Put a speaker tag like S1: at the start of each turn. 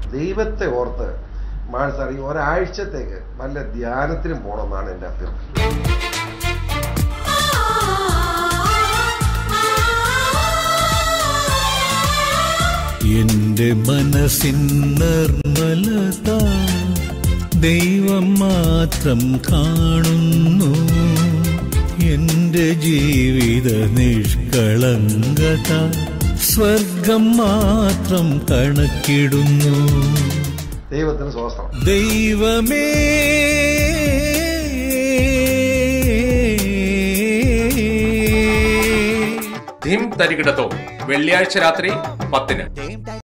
S1: ദൈവത്തെ ഓർത്ത് mall sir ഈ ഒരാഴ്ചത്തേക്ക് വല്ല ധ്യാനത്തിനും പോകണമെന്നാണ് എൻ്റെ അഭ്യർത്ഥന
S2: എന്റെ മനസ്സിൻ നിർമ്മലത ദൈവം മാത്രം കാണുന്നു എന്റെ ജീവിത നിഷ്കളങ്കത സ്വർഗം മാത്രം കണക്കിടുന്നു
S1: ദൈവത്തിന് സ്വസ്ത്രം
S2: ദൈവമേ
S3: ധിം തരികിടത്തോ വെള്ളിയാഴ്ച രാത്രി പത്തിന്